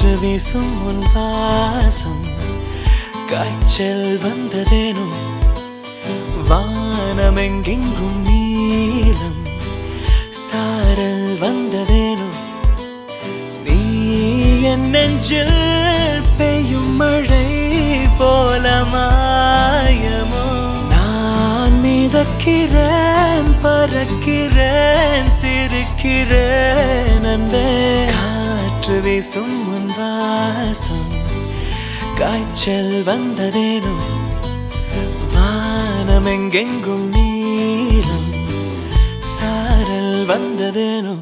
காற்று வீசும் உன் வாசம் காய்ச்சல் வந்ததேனோ வானமெங்கெங்கும் நீலம் சாரல் வந்ததேனோ நீ என் நெஞ்சில் பெய்யும் மழை போல மாயமோ நான் மிதக்கிறேன் பறக்கிறேன் சிரிக்கிறேன் அன்பே காற்று வீசும் உன் வாசம் காய்ச்சல் வந்ததேனோ வானமெங்கெங்கும் நீலம் சாரல் வந்ததேனோ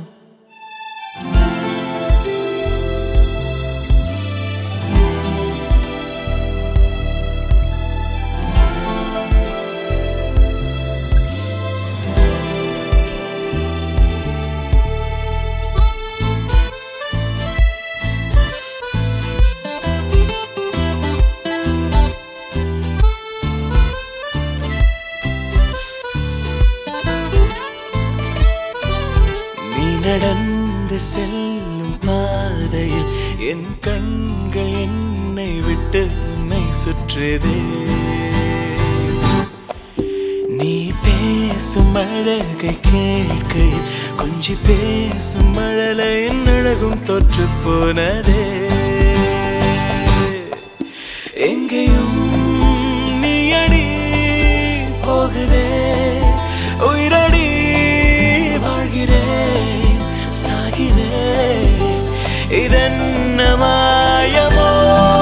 நீ நடந்து செல்லும் பாதையில் என் கண்கள் என்னை விட்டு என்னை சுற்றுதே நீ பேசும் அழகை கேட்கையில் கொஞ்சி பேசும் மழலையின் அழகும் தொற்று போனதே எங்கேயும் நீ அடி போகுதே உயிரடி வாழ்கிறேன் சாகிறேன் இதென்ன மாயமோ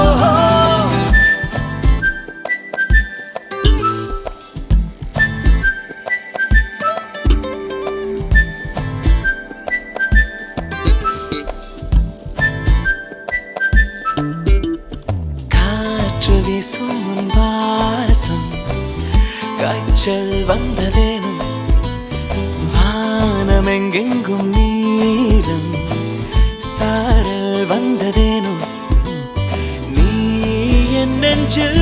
காற்று வீசும் உன் வாசம் காய்ச்சல் வந்ததேனோ வானமெங்கெங்கும் நீலம் சாரல் வந்ததேனோ நீ என் நெஞ்சில்